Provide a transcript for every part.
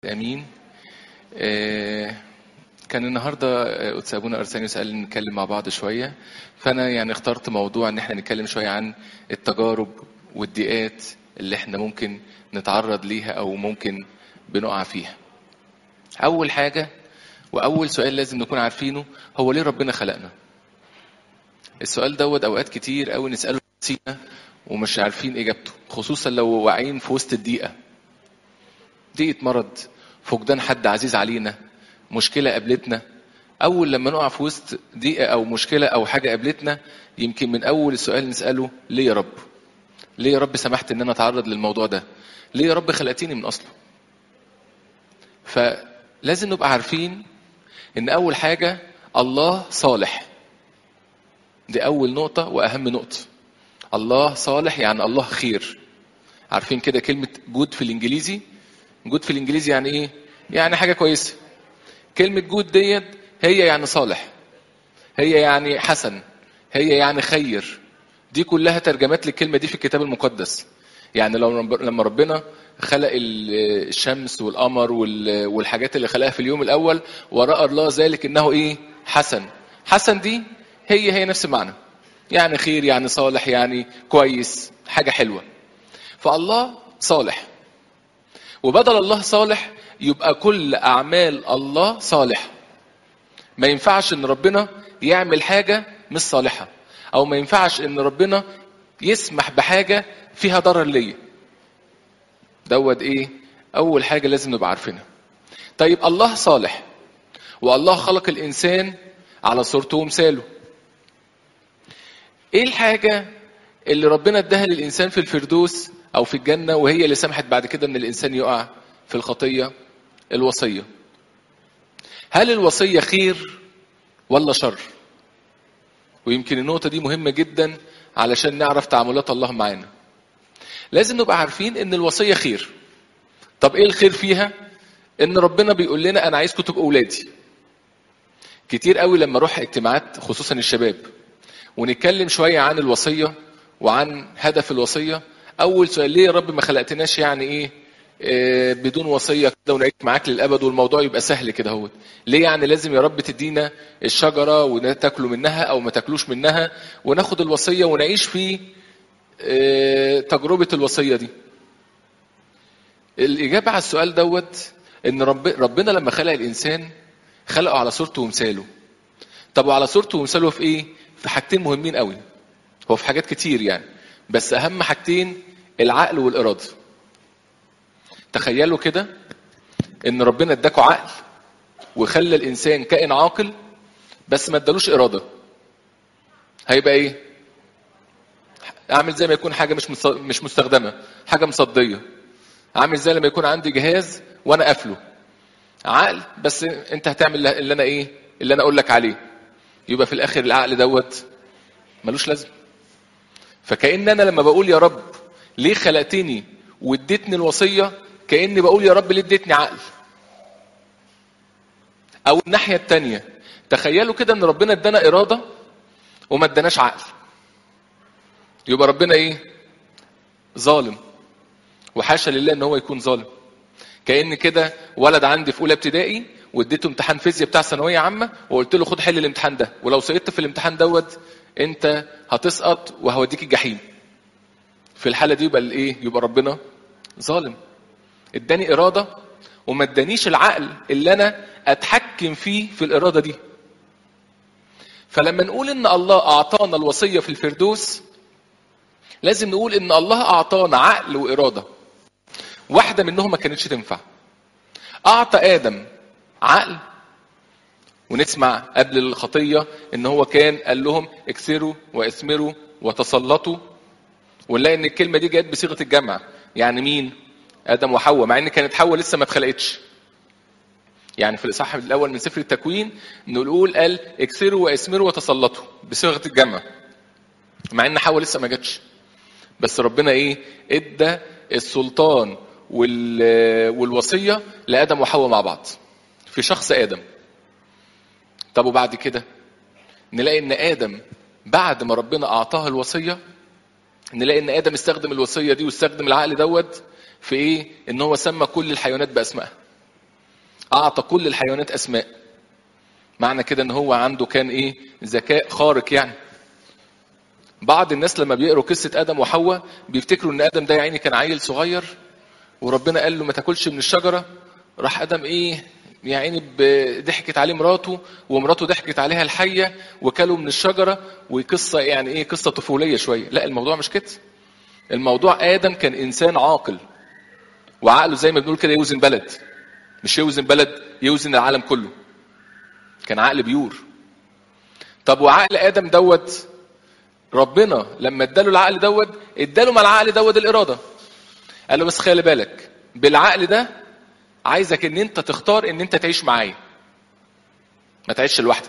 امين آه، كان النهارده آه، قدس ابونا ارسانيوس قال نتكلم مع بعض شويه فانا يعني اخترت موضوع ان احنا نتكلم شويه عن التجارب والضيقات اللي احنا ممكن نتعرض ليها او ممكن بنقع فيها اول حاجه واول سؤال لازم نكون عارفينه هو ليه ربنا خلقنا السؤال دوت اوقات كتير قوي نساله نفسينا ومش عارفين اجابته خصوصا لو واقعين في وسط الضيقه ضيقه مرض فقدان حد عزيز علينا مشكله قابلتنا اول لما نقع في وسط ضيقه او مشكله او حاجه قابلتنا يمكن من اول السؤال نساله ليه يا رب ليه يا رب سمحت ان انا اتعرض للموضوع ده ليه يا رب خلقتني من اصله فلازم نبقى عارفين ان اول حاجه الله صالح دي اول نقطه واهم نقطه الله صالح يعني الله خير عارفين كده كلمه جود في الانجليزي جود في الانجليزي يعني ايه يعني حاجه كويسه كلمه جود ديت هي يعني صالح هي يعني حسن هي يعني خير دي كلها ترجمات للكلمه دي في الكتاب المقدس يعني لو رب- لما ربنا خلق ال- الشمس والقمر وال- والحاجات اللي خلقها في اليوم الاول وراى الله ذلك انه ايه حسن حسن دي هي هي نفس المعنى يعني خير يعني صالح يعني كويس حاجه حلوه فالله صالح وبدل الله صالح يبقى كل اعمال الله صالحه ما ينفعش ان ربنا يعمل حاجه مش صالحه او ما ينفعش ان ربنا يسمح بحاجه فيها ضرر ليا دوت ايه اول حاجه لازم نبقى عارفينها طيب الله صالح والله خلق الانسان على صورته ومثاله ايه الحاجه اللي ربنا اداها للانسان في الفردوس او في الجنه وهي اللي سمحت بعد كده ان الانسان يقع في الخطيه الوصيه هل الوصيه خير ولا شر ويمكن النقطه دي مهمه جدا علشان نعرف تعاملات الله معانا لازم نبقى عارفين ان الوصيه خير طب ايه الخير فيها ان ربنا بيقول لنا انا عايزكم تبقوا اولادي كتير قوي لما اروح اجتماعات خصوصا الشباب ونتكلم شويه عن الوصيه وعن هدف الوصيه اول سؤال ليه يا رب ما خلقتناش يعني ايه آه، بدون وصيه كده ونعيش معاك للابد والموضوع يبقى سهل كده اهوت ليه يعني لازم يا رب تدينا الشجره وناكلوا منها او ما تاكلوش منها وناخد الوصيه ونعيش في آه، تجربه الوصيه دي الاجابه على السؤال دوت ان رب ربنا لما خلق الانسان خلقه على صورته ومثاله طب وعلى صورته ومثاله في ايه في حاجتين مهمين قوي هو في حاجات كتير يعني بس اهم حاجتين العقل والاراده تخيلوا كده ان ربنا اداكوا عقل وخلى الانسان كائن عاقل بس ما ادالوش اراده هيبقى ايه عامل زي ما يكون حاجه مش مص- مش مستخدمه حاجه مصديه عامل زي لما يكون عندي جهاز وانا قافله عقل بس انت هتعمل اللي انا ايه اللي انا اقول لك عليه يبقى في الاخر العقل دوت ملوش لازمه فكأن انا لما بقول يا رب ليه خلقتني واديتني الوصيه كأني بقول يا رب ليه اديتني عقل او الناحيه التانية تخيلوا كده ان ربنا ادانا اراده وما اداناش عقل يبقى ربنا ايه ظالم وحاشا لله ان هو يكون ظالم كأن كده ولد عندي في اولى ابتدائي واديته امتحان فيزياء بتاع ثانويه عامه وقلت له خد حل الامتحان ده ولو سقطت في الامتحان دوت انت هتسقط وهوديك الجحيم في الحاله دي يبقى الايه يبقى ربنا ظالم اداني اراده وما ادانيش العقل اللي انا اتحكم فيه في الاراده دي فلما نقول ان الله اعطانا الوصيه في الفردوس لازم نقول ان الله اعطانا عقل واراده واحده منهم ما كانتش تنفع اعطى ادم عقل ونسمع قبل الخطيه ان هو كان قال لهم اكسروا واثمروا وتسلطوا ونلاقي ان الكلمه دي جت بصيغه الجمع يعني مين ادم وحواء مع ان كانت حواء لسه ما اتخلقتش يعني في الاصحاح الاول من سفر التكوين نقول قال اكسروا واثمروا وتسلطوا بصيغه الجمع مع ان حواء لسه ما جاتش بس ربنا ايه ادى السلطان وال... والوصيه لادم وحواء مع بعض في شخص ادم طب وبعد كده نلاقي ان ادم بعد ما ربنا اعطاه الوصيه نلاقي ان ادم استخدم الوصيه دي واستخدم العقل دوت في ايه ان هو سمى كل الحيوانات باسمائها اعطى كل الحيوانات اسماء معنى كده ان هو عنده كان ايه ذكاء خارق يعني بعض الناس لما بيقروا قصه ادم وحواء بيفتكروا ان ادم ده يا عيني كان عيل صغير وربنا قال له ما تاكلش من الشجره راح ادم ايه يا عيني ب- ضحكت عليه مراته ومراته ضحكت عليها الحيه وكلوا من الشجره وقصه يعني ايه قصه طفوليه شويه لا الموضوع مش كده الموضوع ادم كان انسان عاقل وعقله زي ما بنقول كده يوزن بلد مش يوزن بلد يوزن العالم كله كان عقل بيور طب وعقل ادم دوت ربنا لما اداله العقل دوت اداله مع العقل دوت الاراده قال له بس خلي بالك بالعقل ده عايزك ان انت تختار ان انت تعيش معايا ما تعيش لوحدك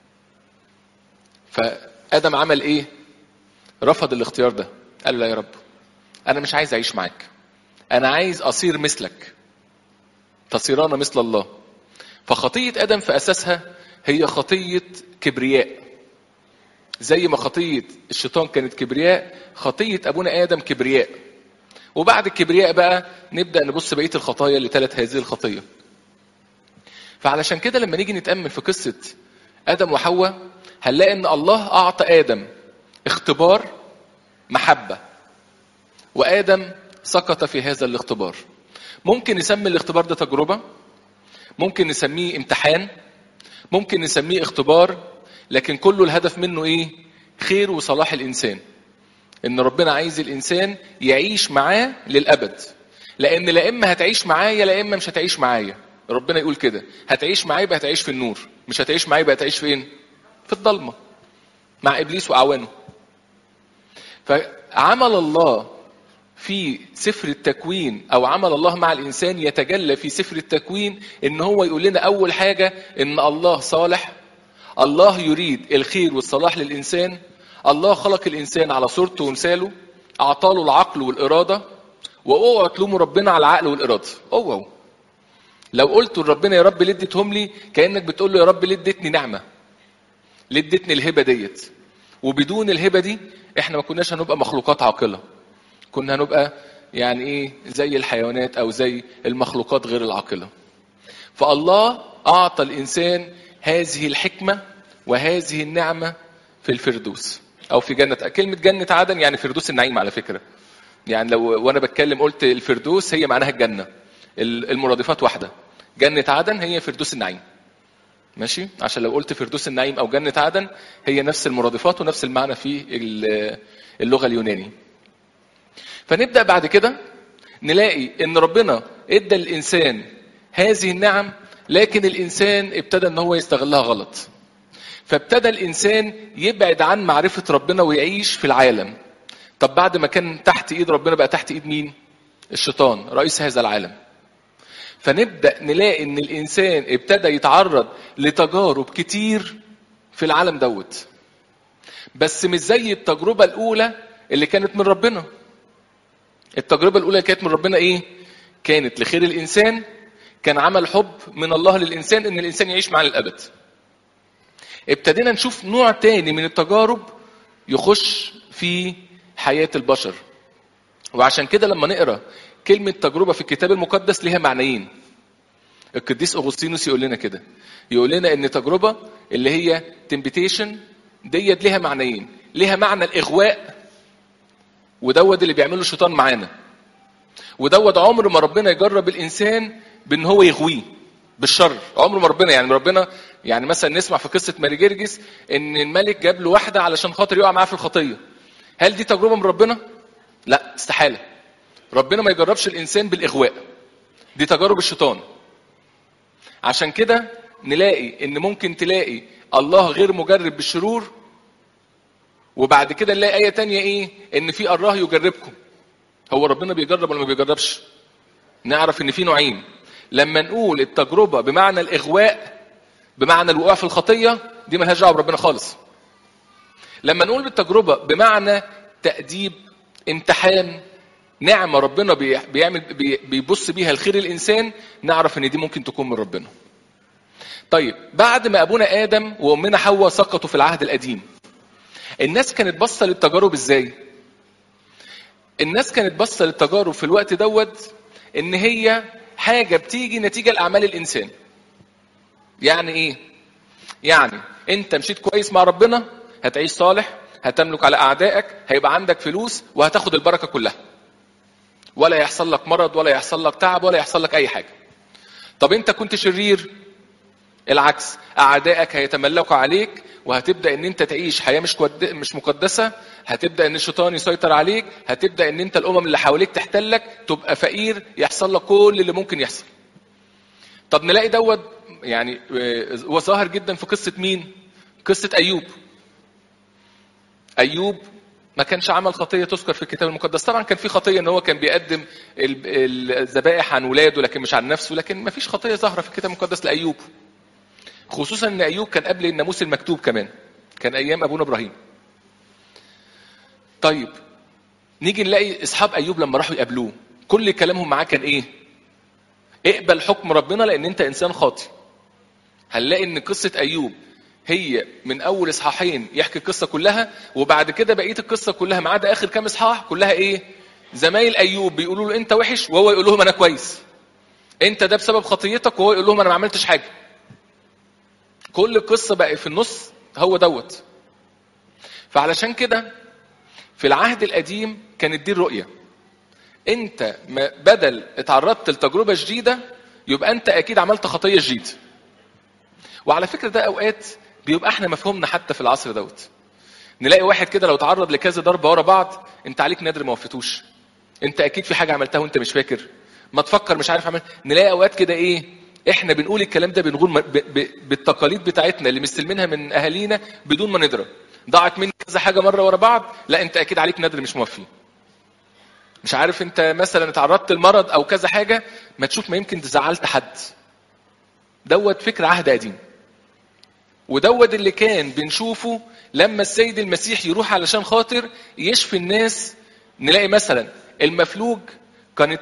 فادم عمل ايه رفض الاختيار ده قال له لا يا رب انا مش عايز اعيش معاك انا عايز اصير مثلك تصيران مثل الله فخطيه ادم في اساسها هي خطيه كبرياء زي ما خطيه الشيطان كانت كبرياء خطيه ابونا ادم كبرياء وبعد الكبرياء بقى نبدا نبص بقيه الخطايا اللي تلت هذه الخطيه فعلشان كده لما نيجي نتامل في قصه ادم وحواء هنلاقي ان الله اعطى ادم اختبار محبه وادم سقط في هذا الاختبار ممكن نسمي الاختبار ده تجربه ممكن نسميه امتحان ممكن نسميه اختبار لكن كله الهدف منه ايه خير وصلاح الانسان ان ربنا عايز الانسان يعيش معاه للابد لان لا اما هتعيش معايا لا اما مش هتعيش معايا ربنا يقول كده هتعيش معايا يبقى هتعيش في النور مش هتعيش معايا يبقى هتعيش فين في الضلمه مع ابليس واعوانه فعمل الله في سفر التكوين او عمل الله مع الانسان يتجلى في سفر التكوين ان هو يقول لنا اول حاجه ان الله صالح الله يريد الخير والصلاح للانسان الله خلق الانسان على صورته ومثاله اعطاله العقل والاراده واوعوا تلوموا ربنا على العقل والاراده اوعوا لو قلت لربنا يا رب ليه اديتهم لي كانك بتقول له يا رب ليه اديتني نعمه ليه اديتني الهبه ديت وبدون الهبه دي احنا ما كناش هنبقى مخلوقات عاقله كنا هنبقى يعني ايه زي الحيوانات او زي المخلوقات غير العاقله فالله اعطى الانسان هذه الحكمه وهذه النعمه في الفردوس او في جنه كلمه جنه عدن يعني فردوس النعيم على فكره يعني لو وانا بتكلم قلت الفردوس هي معناها الجنه المرادفات واحده جنه عدن هي فردوس النعيم ماشي عشان لو قلت فردوس النعيم او جنه عدن هي نفس المرادفات ونفس المعنى في اللغه اليوناني فنبدا بعد كده نلاقي ان ربنا ادى الانسان هذه النعم لكن الانسان ابتدى ان هو يستغلها غلط فابتدى الانسان يبعد عن معرفه ربنا ويعيش في العالم طب بعد ما كان تحت ايد ربنا بقى تحت ايد مين الشيطان رئيس هذا العالم فنبدا نلاقي ان الانسان ابتدى يتعرض لتجارب كتير في العالم دوت بس مش زي التجربه الاولى اللي كانت من ربنا التجربه الاولى كانت من ربنا ايه كانت لخير الانسان كان عمل حب من الله للانسان ان الانسان يعيش معاه للابد ابتدينا نشوف نوع تاني من التجارب يخش في حياه البشر وعشان كده لما نقرا كلمه تجربه في الكتاب المقدس ليها معنيين القديس اغسطينوس يقول لنا كده يقول لنا ان تجربه اللي هي تمبيتيشن ديت ليها معنيين ليها معنى الاغواء ودوت اللي بيعمله الشيطان معانا ودوت عمر ما ربنا يجرب الانسان بان هو يغويه بالشر عمر ما ربنا يعني ربنا يعني مثلا نسمع في قصه ماري جرجس ان الملك جاب له واحده علشان خاطر يقع معاه في الخطيه هل دي تجربه من ربنا لا استحاله ربنا ما يجربش الانسان بالاغواء دي تجارب الشيطان عشان كده نلاقي ان ممكن تلاقي الله غير مجرب بالشرور وبعد كده نلاقي آية تانية إيه؟ إن في الله يجربكم. هو ربنا بيجرب ولا ما بيجربش؟ نعرف إن في نوعين. لما نقول التجربة بمعنى الإغواء بمعنى الوقوع في الخطية دي ملهاش دعوة بربنا خالص. لما نقول بالتجربة بمعنى تأديب امتحان نعمة ربنا بيعمل بيبص بيها الخير الإنسان نعرف إن دي ممكن تكون من ربنا. طيب بعد ما أبونا آدم وأمنا حواء سقطوا في العهد القديم الناس كانت باصه للتجارب ازاي؟ الناس كانت باصه للتجارب في الوقت دوت ان هي حاجه بتيجي نتيجه لاعمال الانسان. يعني ايه يعني انت مشيت كويس مع ربنا هتعيش صالح هتملك على اعدائك هيبقى عندك فلوس وهتاخد البركه كلها ولا يحصل لك مرض ولا يحصل لك تعب ولا يحصل لك اي حاجه طب انت كنت شرير العكس اعدائك هيتملكوا عليك وهتبدا ان انت تعيش حياه مش كود... مش مقدسه هتبدا ان الشيطان يسيطر عليك هتبدا ان انت الامم اللي حواليك تحتلك تبقى فقير يحصل لك كل اللي ممكن يحصل طب نلاقي دوت يعني هو ظاهر جدا في قصه مين قصه ايوب ايوب ما كانش عمل خطيه تذكر في الكتاب المقدس طبعا كان في خطيه ان هو كان بيقدم الذبائح عن ولاده لكن مش عن نفسه لكن ما فيش خطيه ظاهره في الكتاب المقدس لايوب خصوصا ان ايوب كان قبل الناموس المكتوب كمان كان ايام ابونا ابراهيم طيب نيجي نلاقي اصحاب ايوب لما راحوا يقابلوه كل كلامهم معاه كان ايه اقبل حكم ربنا لان انت انسان خاطي هنلاقي ان قصه ايوب هي من اول اصحاحين يحكي القصه كلها وبعد كده بقيه القصه كلها ما عدا اخر كام اصحاح كلها ايه زمايل ايوب بيقولوا له انت وحش وهو يقول لهم انا كويس انت ده بسبب خطيتك وهو يقول لهم انا ما عملتش حاجه كل القصه بقى في النص هو دوت فعلشان كده في العهد القديم كانت دي الرؤيه انت ما بدل اتعرضت لتجربه جديده يبقى انت اكيد عملت خطيه جديده وعلى فكره ده اوقات بيبقى احنا مفهومنا حتى في العصر دوت نلاقي واحد كده لو تعرض لكذا ضربه ورا بعض انت عليك نادر ما وفيتوش انت اكيد في حاجه عملتها وانت مش فاكر ما تفكر مش عارف عمل نلاقي اوقات كده ايه احنا بنقول الكلام ده بنقول ب... ب... بالتقاليد بتاعتنا اللي مستلمينها من اهالينا بدون ما ندرى ضاعت مني كذا حاجه مره ورا بعض لا انت اكيد عليك نادر مش موفي مش عارف انت مثلا اتعرضت لمرض او كذا حاجه ما تشوف ما يمكن زعلت حد دوت فكر عهد قديم ودوت اللي كان بنشوفه لما السيد المسيح يروح علشان خاطر يشفي الناس نلاقي مثلا المفلوج كانت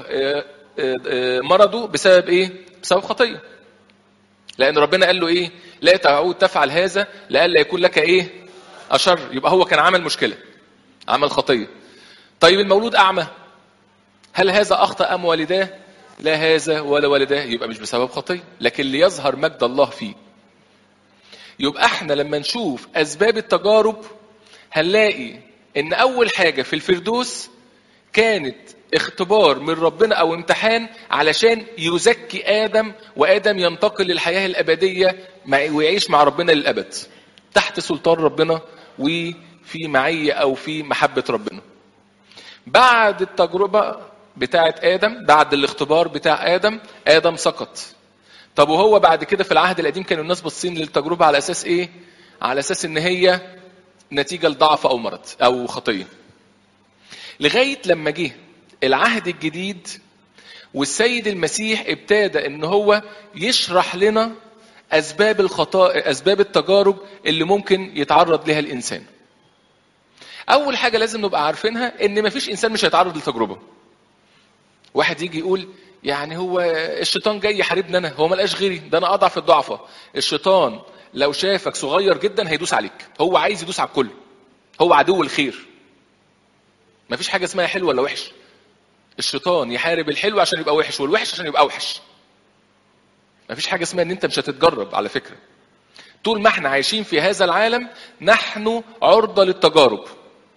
مرضه بسبب ايه؟ بسبب خطيه. لان ربنا قال له ايه؟ لا تعود تفعل هذا لئلا يكون لك ايه؟ اشر يبقى هو كان عمل مشكله. عمل خطيه. طيب المولود اعمى هل هذا اخطا ام والداه؟ لا هذا ولا والداه يبقى مش بسبب خطيه لكن ليظهر مجد الله فيه. يبقى احنا لما نشوف اسباب التجارب هنلاقي ان اول حاجه في الفردوس كانت اختبار من ربنا او امتحان علشان يزكي ادم وادم ينتقل للحياه الابديه ويعيش مع ربنا للابد تحت سلطان ربنا وفي معيه او في محبه ربنا بعد التجربه بتاعه ادم بعد الاختبار بتاع ادم ادم سقط طب وهو بعد كده في العهد القديم كانوا الناس باصين للتجربه على اساس ايه على اساس ان هي نتيجه لضعف او مرض او خطيه لغايه لما جه العهد الجديد والسيد المسيح ابتدى ان هو يشرح لنا اسباب الخطا اسباب التجارب اللي ممكن يتعرض لها الانسان اول حاجه لازم نبقى عارفينها ان مفيش انسان مش هيتعرض لتجربه واحد يجي يقول يعني هو الشيطان جاي يحاربني انا هو ملقاش غيري ده انا اضعف الضعفاء الشيطان لو شافك صغير جدا هيدوس عليك هو عايز يدوس على الكل هو عدو الخير مفيش حاجه اسمها حلو ولا وحش الشيطان يحارب الحلو عشان يبقى وحش والوحش عشان يبقى اوحش مفيش حاجه اسمها ان انت مش هتتجرب على فكره طول ما احنا عايشين في هذا العالم نحن عرضه للتجارب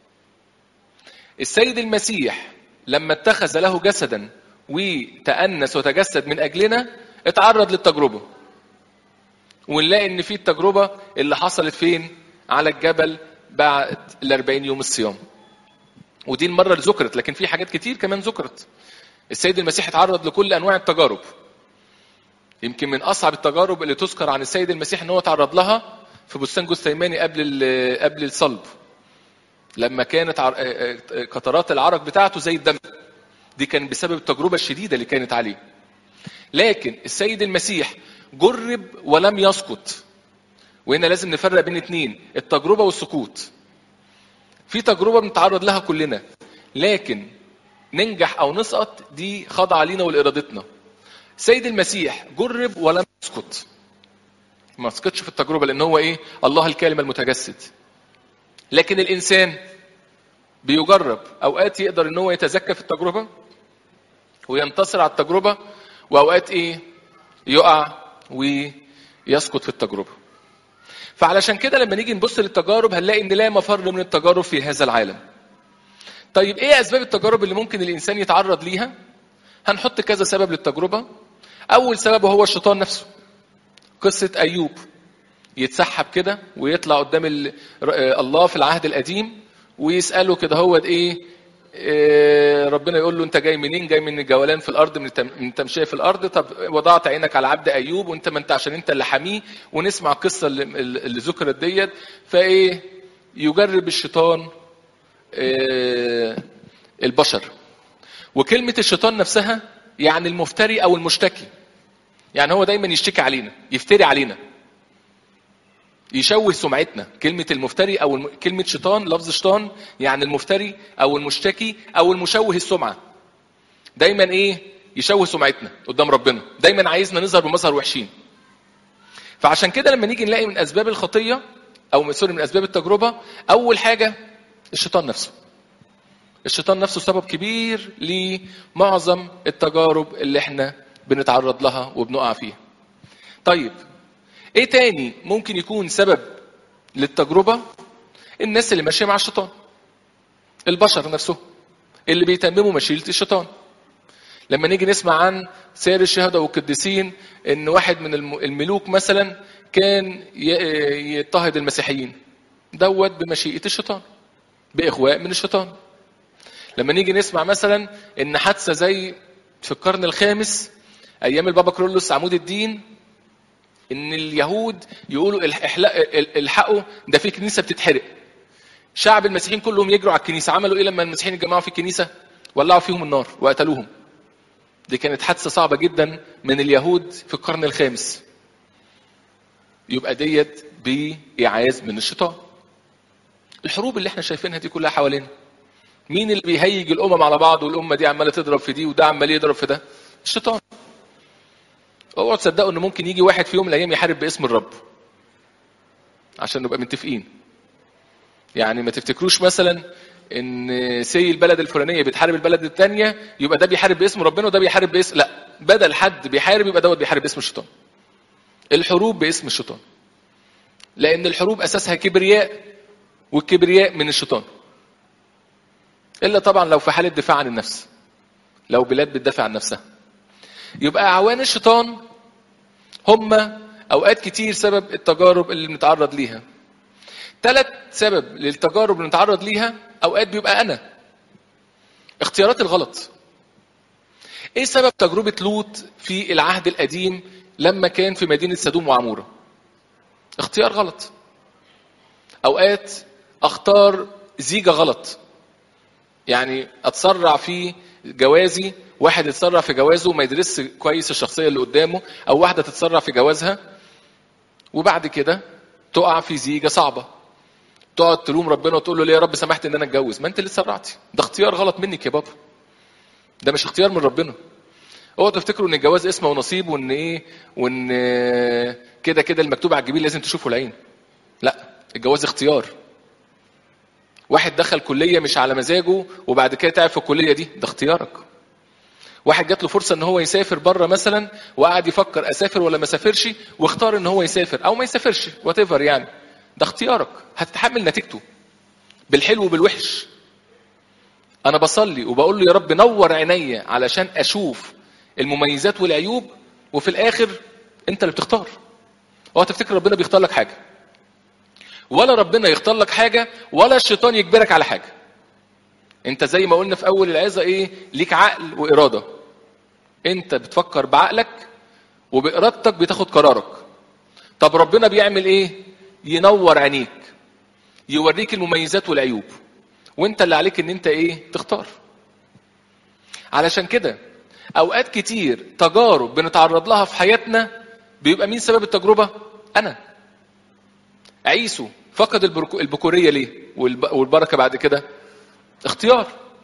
السيد المسيح لما اتخذ له جسدا وتأنس وتجسد من أجلنا اتعرض للتجربة ونلاقي ان في التجربة اللي حصلت فين على الجبل بعد الأربعين يوم الصيام ودي المرة اللي ذكرت لكن في حاجات كتير كمان ذكرت السيد المسيح اتعرض لكل أنواع التجارب يمكن من أصعب التجارب اللي تذكر عن السيد المسيح ان هو تعرض لها في بستان جثيماني قبل قبل الصلب لما كانت قطرات العرق بتاعته زي الدم دي كان بسبب التجربة الشديدة اللي كانت عليه لكن السيد المسيح جرب ولم يسقط وهنا لازم نفرق بين اتنين التجربة والسقوط في تجربة بنتعرض لها كلنا لكن ننجح او نسقط دي خاضعة لينا ولإرادتنا سيد المسيح جرب ولم يسقط ما سقطش في التجربة لأن هو إيه الله الكلمة المتجسد لكن الإنسان بيجرب أوقات يقدر إن هو يتزكى في التجربة وينتصر على التجربة وأوقات إيه يقع يسقط في التجربه فعلشان كده لما نيجي نبص للتجارب هنلاقي ان لا مفر من التجارب في هذا العالم طيب ايه اسباب التجارب اللي ممكن الانسان يتعرض ليها هنحط كذا سبب للتجربه اول سبب هو الشيطان نفسه قصه ايوب يتسحب كده ويطلع قدام ال- ر- الله في العهد القديم ويساله كده هو ايه إيه، ربنا يقول له انت جاي منين جاي من الجولان في الارض من التم- من التمشيه في الارض طب وضعت عينك على عبد ايوب وانت ما انت عشان انت اللي حاميه ونسمع القصه اللي, اللي ذكرت ديت فايه يجرب الشيطان إيه، البشر وكلمه الشيطان نفسها يعني المفتري او المشتكي يعني هو دايما يشتكي علينا يفتري علينا يشوه سمعتنا كلمة المفتري أو الم... كلمة شيطان لفظ شيطان يعني المفتري أو المشتكي أو المشوه السمعة دايما إيه يشوه سمعتنا قدام ربنا دايما عايزنا نظهر بمظهر وحشين فعشان كده لما نيجي نلاقي من أسباب الخطية أو من سوري من أسباب التجربة أول حاجة الشيطان نفسه الشيطان نفسه سبب كبير لمعظم التجارب اللي احنا بنتعرض لها وبنقع فيها طيب ايه تاني ممكن يكون سبب للتجربه الناس اللي ماشيه مع الشيطان البشر نفسهم اللي بيتمموا مشيئه الشيطان لما نيجي نسمع عن سير الشهداء والقديسين ان واحد من الم- الملوك مثلا كان ي- يضطهد المسيحيين دوت بمشيئه الشيطان باغواء من الشيطان لما نيجي نسمع مثلا ان حادثه زي في القرن الخامس ايام البابا كرولوس عمود الدين ان اليهود يقولوا الح- احلق- ال- الحقوا ده في كنيسه بتتحرق شعب المسيحيين كلهم يجروا على الكنيسه عملوا ايه لما المسيحيين اتجمعوا في الكنيسه ولعوا فيهم النار وقتلوهم دي كانت حادثه صعبه جدا من اليهود في القرن الخامس يبقى ديت باعاز من الشيطان الحروب اللي احنا شايفينها دي كلها حوالينا مين اللي بيهيج الامم على بعض والامه دي عماله تضرب في دي وده عمال يضرب في ده الشيطان اوعوا تصدقوا ان ممكن يجي واحد في يوم من الايام يحارب باسم الرب عشان نبقى متفقين يعني ما تفتكروش مثلا ان سي البلد الفلانيه بتحارب البلد الثانيه يبقى ده بيحارب باسم ربنا وده بيحارب باسم لا بدل حد بيحارب يبقى دوت بيحارب باسم الشيطان الحروب باسم الشيطان لان الحروب اساسها كبرياء والكبرياء من الشيطان الا طبعا لو في حاله دفاع عن النفس لو بلاد بتدافع عن نفسها يبقى اعوان الشيطان هم اوقات كتير سبب التجارب اللي بنتعرض ليها ثلاث سبب للتجارب اللي بنتعرض ليها اوقات بيبقى انا اختيارات الغلط ايه سبب تجربه لوط في العهد القديم لما كان في مدينه سدوم وعموره اختيار غلط اوقات اختار زيجه غلط يعني اتسرع في جوازي واحد يتسرع في جوازه وما يدرسش كويس الشخصيه اللي قدامه او واحده تتسرع في جوازها وبعد كده تقع في زيجه صعبه تقعد تلوم ربنا وتقول له ليه يا رب سمحت ان انا اتجوز ما انت اللي اتسرعتي ده اختيار غلط منك يا بابا ده مش اختيار من ربنا اوعوا تفتكروا ان الجواز اسمه ونصيب وان ايه وان آه، كده كده المكتوب على الجبين لازم تشوفه العين لا الجواز اختيار واحد دخل كليه مش على مزاجه وبعد كده تعب في الكليه دي ده اختيارك واحد جات له فرصه ان هو يسافر بره مثلا وقعد يفكر اسافر ولا ما اسافرش واختار ان هو يسافر او ما يسافرش وات يعني ده اختيارك هتتحمل نتيجته بالحلو وبالوحش انا بصلي وبقول له يا رب نور عينيا علشان اشوف المميزات والعيوب وفي الاخر انت اللي بتختار هو تفتكر ربنا بيختار لك حاجه ولا ربنا يختار لك حاجه ولا الشيطان يجبرك على حاجه انت زي ما قلنا في اول العظه ايه ليك عقل واراده انت بتفكر بعقلك وبارادتك بتاخد قرارك طب ربنا بيعمل ايه ينور عينيك يوريك المميزات والعيوب وانت اللي عليك ان انت ايه تختار علشان كده اوقات كتير تجارب بنتعرض لها في حياتنا بيبقى مين سبب التجربه انا عيسو فقد البركو- البكوريه ليه والب- والبركه بعد كده اختيار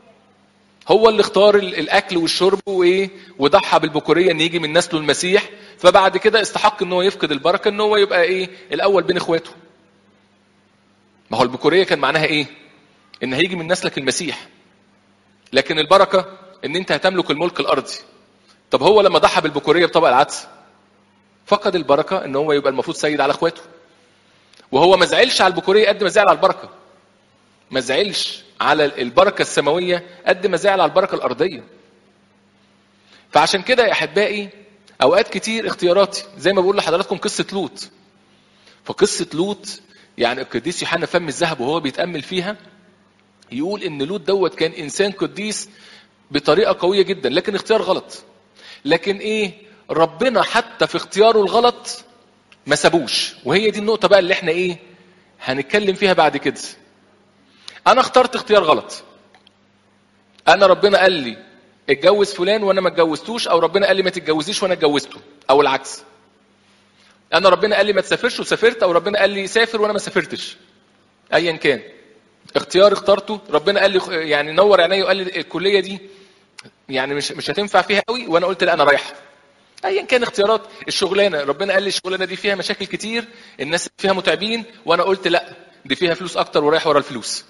هو اللي اختار ال- الاكل والشرب وايه وضحى بالبكوريه ان يجي من نسله المسيح فبعد كده استحق ان هو يفقد البركه ان هو يبقى ايه الاول بين اخواته ما هو البكوريه كان معناها ايه ان هيجي من نسلك المسيح لكن البركه ان انت هتملك الملك الارضي طب هو لما ضحى بالبكوريه بطبق العدس فقد البركه ان هو يبقى المفروض سيد على اخواته وهو ما زعلش على البكوريه قد ما زعل على البركه ما زعلش على البركه السماويه قد ما زعل على البركه الارضيه فعشان كده يا احبائي اوقات كتير اختياراتي زي ما بقول لحضراتكم قصه لوط فقصه لوط يعني القديس يوحنا فم الذهب وهو بيتامل فيها يقول ان لوط دوت كان انسان قديس بطريقه قويه جدا لكن اختيار غلط لكن ايه ربنا حتى في اختياره الغلط ما سابوش وهي دي النقطه بقى اللي احنا ايه هنتكلم فيها بعد كده انا اخترت اختيار غلط انا ربنا قال لي اتجوز فلان وانا ما اتجوزتوش او ربنا قال لي ما تتجوزيش وانا اتجوزته او العكس انا ربنا قال لي ما تسافرش وسافرت او ربنا قال لي سافر وانا ما سافرتش ايا كان اختيار اخترته ربنا قال لي يعني نور عينيا وقال لي الكليه دي يعني مش مش هتنفع فيها قوي وانا قلت لا انا رايح ايا كان اختيارات الشغلانه ربنا قال لي الشغلانه دي فيها مشاكل كتير الناس فيها متعبين وانا قلت لا دي فيها فلوس اكتر ورايح ورا الفلوس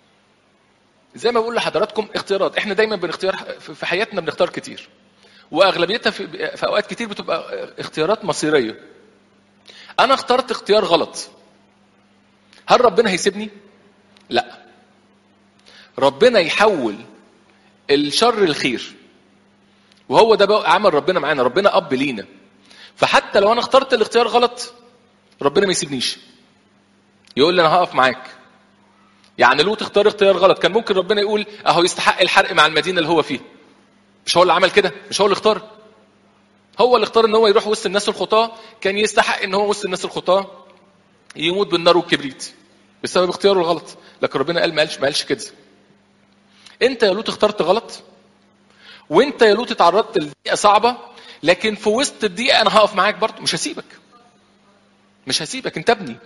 زي ما بقول لحضراتكم اختيارات احنا دايما بنختار في حياتنا بنختار كتير واغلبيتها في, في اوقات كتير بتبقى اختيارات مصيريه انا اخترت اختيار غلط هل ربنا هيسيبني لا ربنا يحول الشر الخير وهو ده بقى عمل ربنا معانا ربنا اب لينا فحتى لو انا اخترت الاختيار غلط ربنا ما يسيبنيش يقول لي انا هقف معاك يعني لوط اختار اختيار غلط كان ممكن ربنا يقول اهو يستحق الحرق مع المدينه اللي هو فيها مش هو اللي عمل كده مش هو اللي اختار هو اللي اختار ان هو يروح وسط الناس الخطاه كان يستحق ان هو وسط الناس الخطاه يموت بالنار والكبريت بسبب اختياره الغلط لكن ربنا قال ما قالش ما قالش كده انت يا لوط اخترت غلط وانت يا لوط اتعرضت لدقيقه صعبه لكن في وسط الدقيقه انا هقف معاك برضه مش هسيبك مش هسيبك انت ابني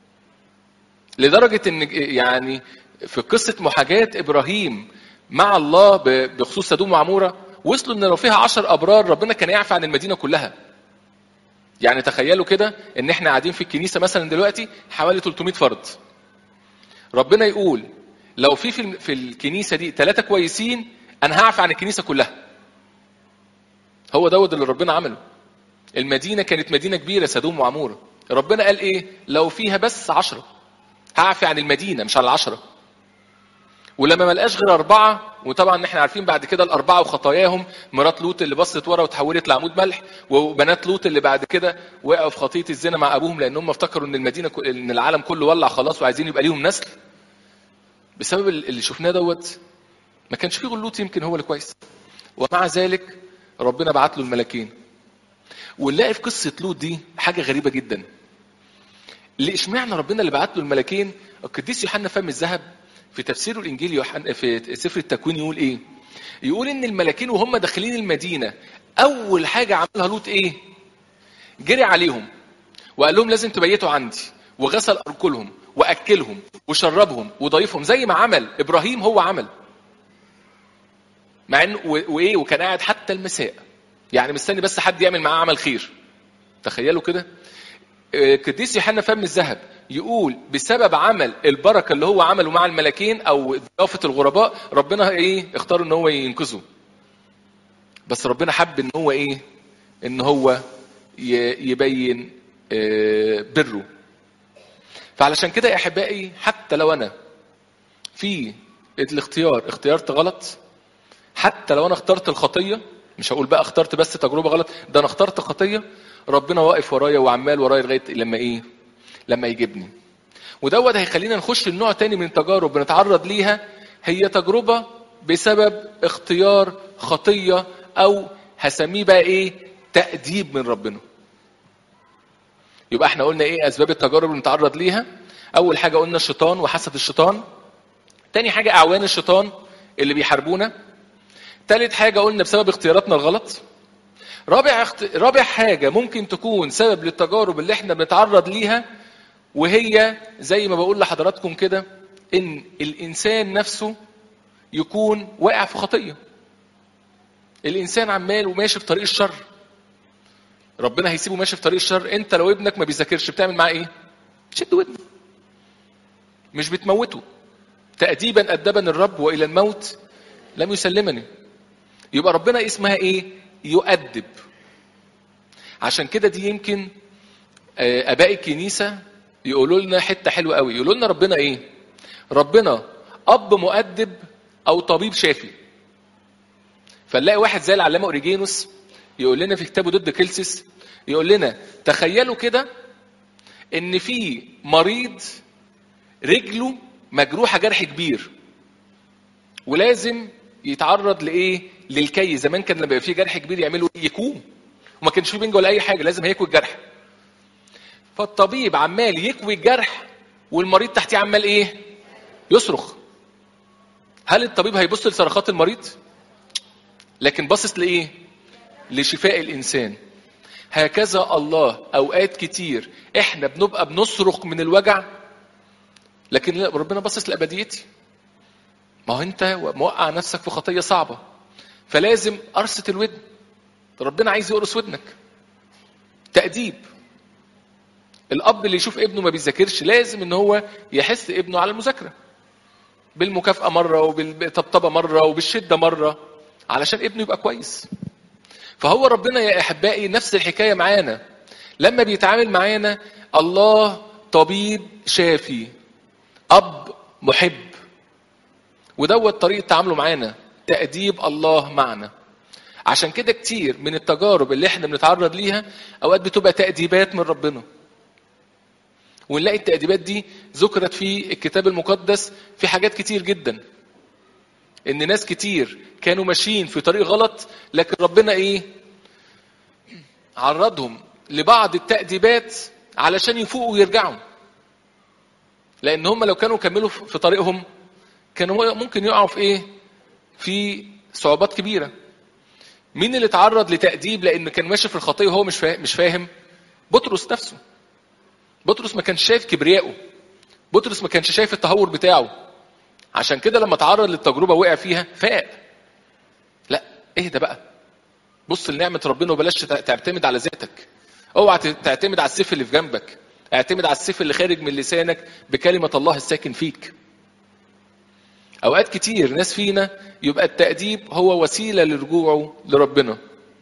لدرجه ان يعني في قصه محاجاه ابراهيم مع الله بخصوص سدوم وعموره وصلوا ان لو فيها عشر ابرار ربنا كان يعفى عن المدينه كلها يعني تخيلوا كده ان احنا قاعدين في الكنيسه مثلا دلوقتي حوالي 300 فرد ربنا يقول لو في في, في الكنيسه دي ثلاثه كويسين انا هعفى عن الكنيسه كلها هو دوت اللي ربنا عمله المدينه كانت مدينه كبيره سدوم وعموره ربنا قال ايه لو فيها بس عشرة هعفي عن المدينه مش على العشره ولما ما لقاش غير اربعه وطبعا احنا عارفين بعد كده الاربعه وخطاياهم مرات لوط اللي بصت ورا وتحولت لعمود ملح وبنات لوط اللي بعد كده وقعوا في خطيه الزنا مع ابوهم لانهم افتكروا ان المدينه ان العالم كله ولع خلاص وعايزين يبقى ليهم نسل بسبب اللي شفناه دوت ما كانش فيه غير لوط يمكن هو اللي كويس ومع ذلك ربنا بعت له الملاكين ونلاقي في قصه لوط دي حاجه غريبه جدا ليه اشمعنى ربنا اللي بعت له الملاكين القديس يوحنا فم الذهب في تفسيره الانجيل يوحنا في سفر التكوين يقول ايه يقول ان الملاكين وهم داخلين المدينه اول حاجه عملها لوط ايه جري عليهم وقال لهم لازم تبيتوا عندي وغسل ارجلهم واكلهم وشربهم وضيفهم زي ما عمل ابراهيم هو عمل مع انه وايه وكان قاعد حتى المساء يعني مستني بس حد يعمل معاه عمل خير تخيلوا كده قديس يوحنا فم الذهب يقول بسبب عمل البركه اللي هو عمله مع الملاكين او ضيافه الغرباء ربنا ايه اختار ان هو ينقذه بس ربنا حب ان هو ايه ان هو يبين بره فعلشان كده يا احبائي حتى لو انا في الاختيار اختيارت غلط حتى لو انا اخترت الخطيه مش هقول بقى اخترت بس تجربه غلط ده انا اخترت خطيه ربنا واقف ورايا وعمال ورايا لغايه لما ايه لما يجيبني ودوت هيخلينا نخش لنوع تاني من التجارب بنتعرض ليها هي تجربه بسبب اختيار خطيه او هسميه بقى ايه تأديب من ربنا يبقى احنا قلنا ايه اسباب التجارب اللي بنتعرض ليها اول حاجه قلنا الشيطان وحسد الشيطان تاني حاجه اعوان الشيطان اللي بيحاربونا تالت حاجه قلنا بسبب اختياراتنا الغلط رابع اخت... رابع حاجه ممكن تكون سبب للتجارب اللي احنا بنتعرض ليها وهي زي ما بقول لحضراتكم كده ان الانسان نفسه يكون واقع في خطيه الانسان عمال وماشي في طريق الشر ربنا هيسيبه ماشي في طريق الشر انت لو ابنك ما بيذاكرش بتعمل معاه ايه شد ودنه مش بتموته تأديبا أدبني الرب وإلى الموت لم يسلمني يبقى ربنا اسمها ايه يؤدب عشان كده دي يمكن آه، اباء الكنيسه يقولوا لنا حته حلوه قوي يقولوا لنا ربنا ايه ربنا اب مؤدب او طبيب شافي فنلاقي واحد زي العلامه اوريجينوس يقول لنا في كتابه ضد كيلسيس يقول لنا تخيلوا كده ان في مريض رجله مجروحه جرح كبير ولازم يتعرض لايه للكي زمان كان لما يبقى فيه جرح كبير يعملوا إيه؟ يكوه وما كانش فيه بنج ولا اي حاجه لازم هيكوي الجرح فالطبيب عمال يكوي الجرح والمريض تحتيه عمال ايه يصرخ هل الطبيب هيبص لصرخات المريض لكن باصص لايه لشفاء الانسان هكذا الله اوقات كتير احنا بنبقى بنصرخ من الوجع لكن لا ربنا باصص لابديتي ما هو انت موقع نفسك في خطيه صعبه فلازم قرصه الودن ربنا عايز يقرص ودنك تأديب الاب اللي يشوف ابنه ما بيذاكرش لازم ان هو يحث ابنه على المذاكره بالمكافاه مره وبالطبطبه مره وبالشده مره علشان ابنه يبقى كويس فهو ربنا يا احبائي نفس الحكايه معانا لما بيتعامل معانا الله طبيب شافي اب محب ودوت طريقه تعامله معانا تاديب الله معنا عشان كده كتير من التجارب اللي احنا بنتعرض ليها اوقات بتبقى تاديبات من ربنا ونلاقي التأديبات دي ذكرت في الكتاب المقدس في حاجات كتير جدا ان ناس كتير كانوا ماشيين في طريق غلط لكن ربنا ايه عرضهم لبعض التأديبات علشان يفوقوا ويرجعوا لان هم لو كانوا كملوا في طريقهم كانوا ممكن يقعوا في ايه في صعوبات كبيره مين اللي اتعرض لتأديب لان كان ماشي في الخطيه وهو مش فاهم مش فاهم بطرس نفسه بطرس ما كانش شايف كبريائه بطرس ما كانش شايف التهور بتاعه عشان كده لما تعرض للتجربه وقع فيها فاق لا اهدى بقى بص لنعمه ربنا وبلاش تعتمد على ذاتك اوعى تعتمد على السيف اللي في جنبك اعتمد على السيف اللي خارج من لسانك بكلمه الله الساكن فيك اوقات كتير ناس فينا يبقى التأديب هو وسيله لرجوعه لربنا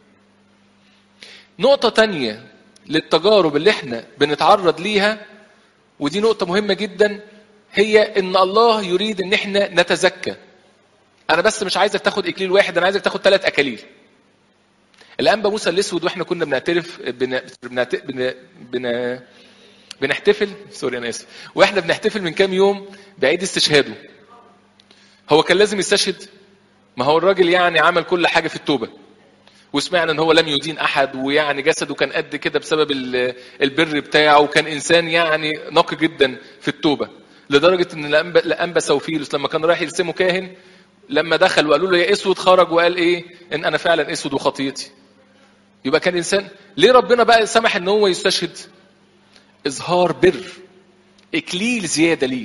نقطه تانية للتجارب اللي احنا بنتعرض ليها ودي نقطة مهمة جدا هي ان الله يريد ان احنا نتزكى انا بس مش عايزك تاخد اكليل واحد انا عايزك تاخد ثلاث اكاليل الانبا موسى الاسود واحنا كنا بنعترف بن... بنعت... بن... بن... بنحتفل سوري انا اسف واحنا بنحتفل من كام يوم بعيد استشهاده هو كان لازم يستشهد ما هو الراجل يعني عمل كل حاجه في التوبه وسمعنا ان هو لم يدين احد ويعني جسده كان قد كده بسبب البر بتاعه وكان انسان يعني نقي جدا في التوبه لدرجه ان الانبا سوفيلوس لما كان رايح يرسمه كاهن لما دخل وقالوا له يا اسود خرج وقال ايه ان انا فعلا اسود وخطيتي يبقى كان انسان ليه ربنا بقى سمح ان هو يستشهد اظهار بر اكليل زياده ليه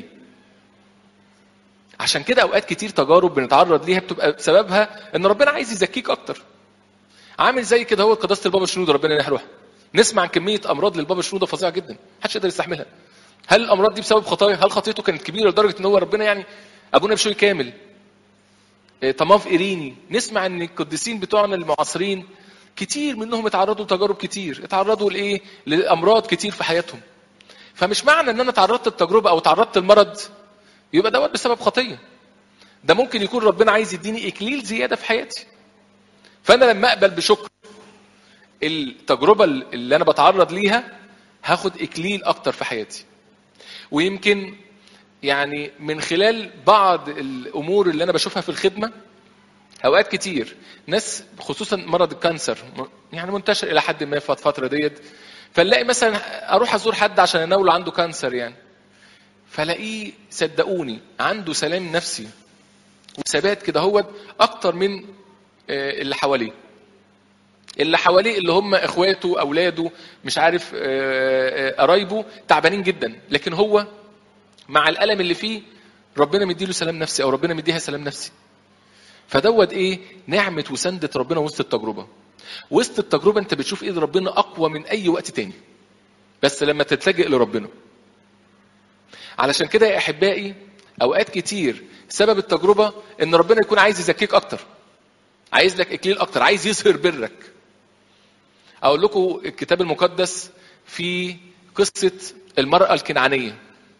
عشان كده اوقات كتير تجارب بنتعرض ليها بتبقى سببها ان ربنا عايز يزكيك اكتر عامل زي كده هو قداسه البابا شنوده ربنا ينح روحه نسمع عن كميه امراض للبابا شنوده فظيعه جدا محدش يقدر يستحملها هل الامراض دي بسبب خطايا هل خطيته كانت كبيره لدرجه ان هو ربنا يعني ابونا بشوي كامل طماف ايريني نسمع ان القديسين بتوعنا المعاصرين كتير منهم اتعرضوا لتجارب كتير اتعرضوا لايه لامراض كتير في حياتهم فمش معنى ان انا تعرضت للتجربه او تعرضت للمرض يبقى دوت بسبب خطيه ده ممكن يكون ربنا عايز يديني اكليل زياده في حياتي فانا لما اقبل بشكر التجربه اللي انا بتعرض ليها هاخد اكليل اكتر في حياتي ويمكن يعني من خلال بعض الامور اللي انا بشوفها في الخدمه اوقات كتير ناس خصوصا مرض الكانسر يعني منتشر الى حد ما في الفتره ديت فنلاقي مثلا اروح ازور حد عشان اناوله عنده كانسر يعني فلاقيه صدقوني عنده سلام نفسي وثبات كده هو اكتر من اللي حواليه اللي حواليه اللي هم اخواته اولاده مش عارف قرايبه تعبانين جدا لكن هو مع الالم اللي فيه ربنا مديله سلام نفسي او ربنا مديها سلام نفسي فدوت ايه نعمه وسنده ربنا وسط التجربه وسط التجربه انت بتشوف ايد ربنا اقوى من اي وقت تاني بس لما تتلجئ لربنا علشان كده يا احبائي اوقات كتير سبب التجربه ان ربنا يكون عايز يزكيك اكتر عايز لك اكليل اكتر عايز يظهر برك اقول لكم الكتاب المقدس في قصه المراه الكنعانيه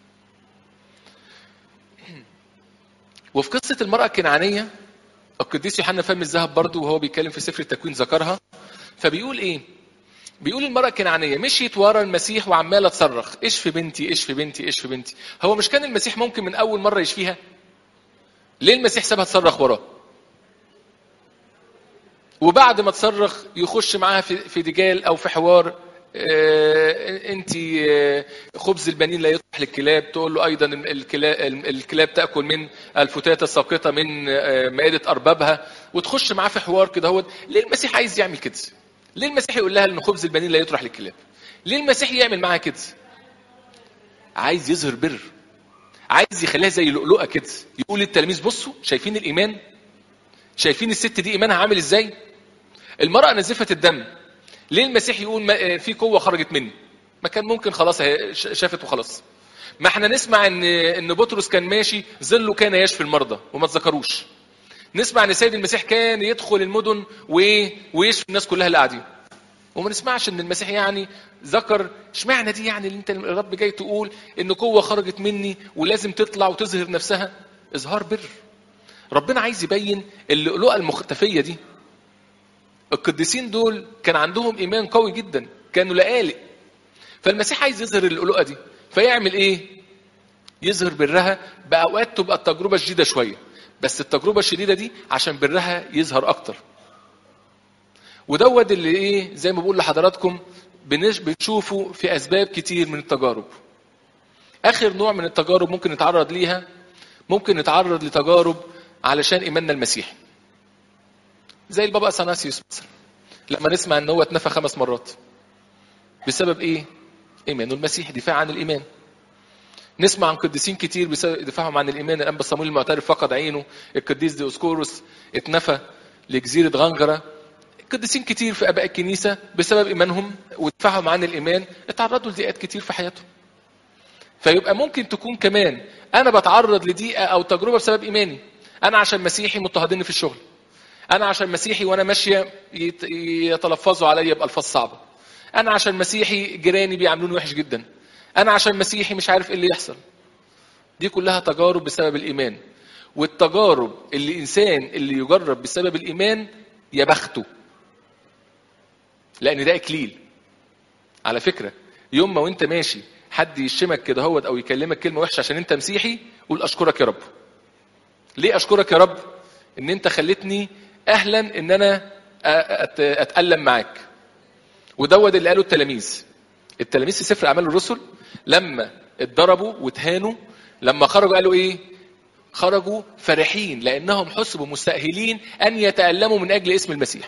وفي قصه المراه الكنعانيه القديس يوحنا فم الذهب برضه وهو بيتكلم في سفر التكوين ذكرها فبيقول ايه بيقول المرأة الكنعانية مشيت ورا المسيح وعمالة تصرخ اشفي بنتي اشفي بنتي اشفي بنتي هو مش كان المسيح ممكن من أول مرة يشفيها ليه المسيح سابها تصرخ وراه وبعد ما تصرخ يخش معاها في في دجال او في حوار آه، انت آه، خبز البنين لا يطرح للكلاب تقول له ايضا الكلاب, الكلاب تاكل من الفتات الساقطه من آه، مائده اربابها وتخش معاه في حوار كده هو ليه المسيح عايز يعمل كده؟ ليه المسيح يقول لها ان خبز البنين لا يطرح للكلاب؟ ليه المسيح يعمل معاها كده؟ عايز يظهر بر عايز يخليها زي لؤلؤه كده يقول للتلاميذ بصوا شايفين الايمان شايفين الست دي ايمانها عامل ازاي المراه نزفه الدم ليه المسيح يقول ما في قوه خرجت مني ما كان ممكن خلاص هي ش- شافت وخلاص ما احنا نسمع ان ان بطرس كان ماشي ظله كان يشفي المرضى وما تذكروش نسمع ان سيد المسيح كان يدخل المدن و- ويشفي الناس كلها اللي قاعدين وما نسمعش ان المسيح يعني ذكر اشمعنى دي يعني اللي انت الرب جاي تقول ان قوه خرجت مني ولازم تطلع وتظهر نفسها اظهار بر ربنا عايز يبين اللؤلؤه المختفيه دي القديسين دول كان عندهم ايمان قوي جدا كانوا لقالق فالمسيح عايز يظهر اللؤلؤه دي فيعمل ايه يظهر برها باوقات تبقى التجربه شديده شويه بس التجربه الشديده دي عشان برها يظهر اكتر ودوت اللي ايه زي ما بقول لحضراتكم بنش- بنشوفه في اسباب كتير من التجارب اخر نوع من التجارب ممكن نتعرض ليها ممكن نتعرض لتجارب علشان ايماننا المسيحي زي البابا اثناسيوس مثلا لما نسمع ان هو اتنفى خمس مرات بسبب ايه ايمانه المسيحي دفاع عن الايمان نسمع عن قديسين كتير بسبب دفاعهم عن الايمان الانبا صمويل المعترف فقد عينه القديس ديوسكوروس اتنفى لجزيره غنغره قديسين كتير في اباء الكنيسه بسبب ايمانهم ودفاعهم عن الايمان اتعرضوا لضيقات كتير في حياتهم فيبقى ممكن تكون كمان انا بتعرض لضيقه او تجربه بسبب ايماني انا عشان مسيحي مضطهديني في الشغل انا عشان مسيحي وانا ماشيه يت- يتلفظوا عليا بالفاظ صعبه انا عشان مسيحي جيراني بيعاملوني وحش جدا انا عشان مسيحي مش عارف ايه اللي يحصل دي كلها تجارب بسبب الايمان والتجارب اللي الانسان اللي يجرب بسبب الايمان يا بخته لان ده اكليل على فكره يوم ما وانت ماشي حد يشتمك كده هوت او يكلمك كلمه وحشه عشان انت مسيحي قول اشكرك يا رب ليه اشكرك يا رب ان انت خلتني اهلا ان انا أ- أت- اتالم معاك ودوت اللي قاله التلاميذ التلاميذ في سفر اعمال الرسل لما اتضربوا واتهانوا لما خرجوا قالوا ايه خرجوا فرحين لانهم حسبوا مستاهلين ان يتالموا من اجل اسم المسيح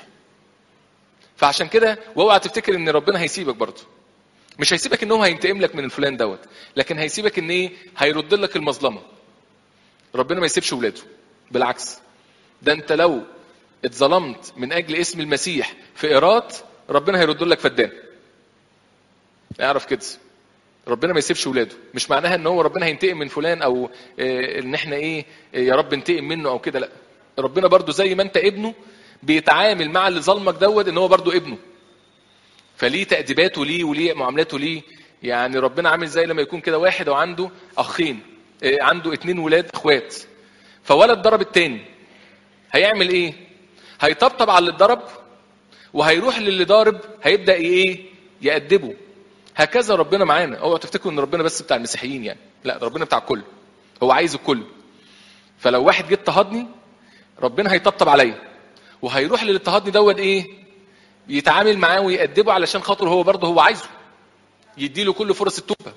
فعشان كده واوعى تفتكر ان ربنا هيسيبك برضه مش هيسيبك ان هو هينتقم لك من الفلان دوت لكن هيسيبك ان ايه هيرد لك المظلمه ربنا ما يسيبش ولاده بالعكس ده انت لو اتظلمت من اجل اسم المسيح في ايراد ربنا هيرد لك فدان اعرف كده ربنا ما يسيبش ولاده مش معناها ان هو ربنا هينتقم من فلان او آه، ان احنا ايه آه، يا رب انتقم منه او كده لا ربنا برضو زي ما انت ابنه بيتعامل مع اللي ظلمك دوت ان هو برضو ابنه فليه تأديباته ليه وليه معاملاته ليه يعني ربنا عامل زي لما يكون كده واحد وعنده اخين آه، عنده اتنين ولاد اخوات فولد ضرب التاني هيعمل ايه هيطبطب على اللي اتضرب وهيروح للي ضارب هيبدا ايه يأدبه هكذا ربنا معانا اوعوا تفتكروا ان ربنا بس بتاع المسيحيين يعني لا ده ربنا بتاع الكل هو عايز الكل فلو واحد جه اضطهدني ربنا هيطبطب عليا وهيروح للي اضطهدني دوت ايه يتعامل معاه ويأدبه علشان خاطر هو برضه هو عايزه يديله كل فرص التوبه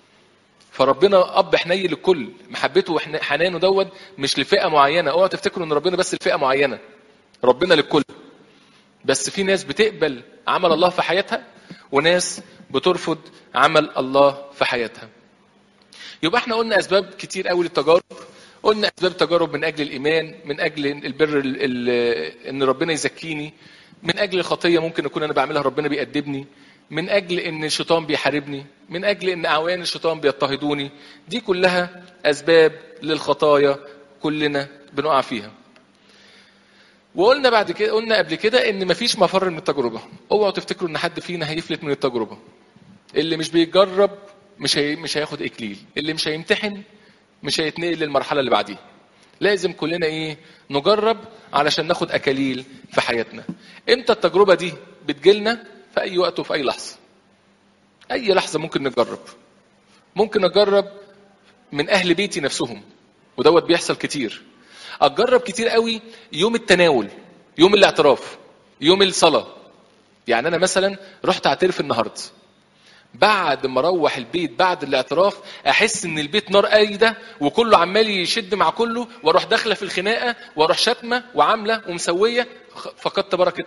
فربنا اب حنين للكل محبته وحنانه دوت مش لفئه معينه اوعوا تفتكروا ان ربنا بس لفئه معينه ربنا للكل بس في ناس بتقبل عمل الله في حياتها وناس بترفض عمل الله في حياتها يبقى احنا قلنا اسباب كتير قوي للتجارب قلنا اسباب تجارب من اجل الايمان من اجل البر ال- ال- ان ربنا يزكيني من اجل الخطيه ممكن اكون انا بعملها ربنا بيأدبني من اجل ان الشيطان بيحاربني من اجل ان اعوان الشيطان بيضطهدوني دي كلها اسباب للخطايا كلنا بنقع فيها وقلنا بعد كده قلنا قبل كده ان مفيش مفر من التجربه اوعوا تفتكروا ان حد فينا هيفلت من التجربه اللي مش بيجرب مش هي... مش هياخد اكليل اللي مش هيمتحن مش هيتنقل للمرحله اللي بعديها لازم كلنا ايه نجرب علشان ناخد اكاليل في حياتنا امتى التجربه دي بتجيلنا في اي وقت وفي اي لحظه اي لحظه ممكن نجرب ممكن اجرب من اهل بيتي نفسهم ودوت بيحصل كتير اتجرب كتير قوي يوم التناول يوم الاعتراف يوم الصلاه يعني انا مثلا رحت اعترف النهارده بعد ما اروح البيت بعد الاعتراف احس ان البيت نار قايده وكله عمال يشد مع كله واروح داخله في الخناقه واروح شتمه وعامله ومسويه فقدت بركه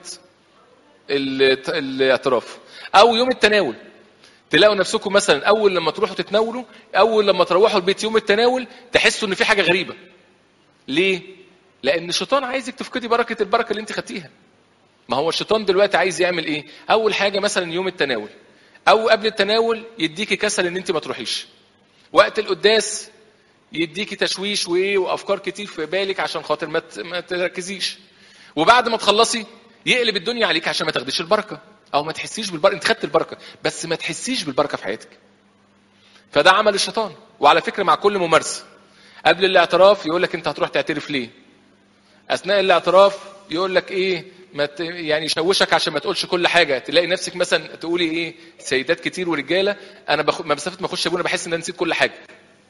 ال- الاعتراف او يوم التناول تلاقوا نفسكم مثلا اول لما تروحوا تتناولوا اول لما تروحوا البيت يوم التناول تحسوا ان في حاجه غريبه ليه لان الشيطان عايزك تفقدي بركه البركه اللي انت خدتيها ما هو الشيطان دلوقتي عايز يعمل ايه اول حاجه مثلا يوم التناول او قبل التناول يديكي كسل ان انت ما تروحيش وقت القداس يديكي تشويش وايه وافكار كتير في بالك عشان خاطر ما ت- ما تركزيش وبعد ما تخلصي يقلب الدنيا عليك عشان ما تاخديش البركه او ما تحسيش بالبركه انت خدت البركه بس ما تحسيش بالبركه في حياتك فده عمل الشيطان وعلى فكره مع كل ممارسه قبل الاعتراف يقول لك انت هتروح تعترف ليه اثناء الاعتراف يقول لك ايه ما ت... يعني يشوشك عشان ما تقولش كل حاجه تلاقي نفسك مثلا تقولي ايه سيدات كتير ورجاله انا بخ... ما مسافه ما اخش ابونا بحس ان انا نسيت كل حاجه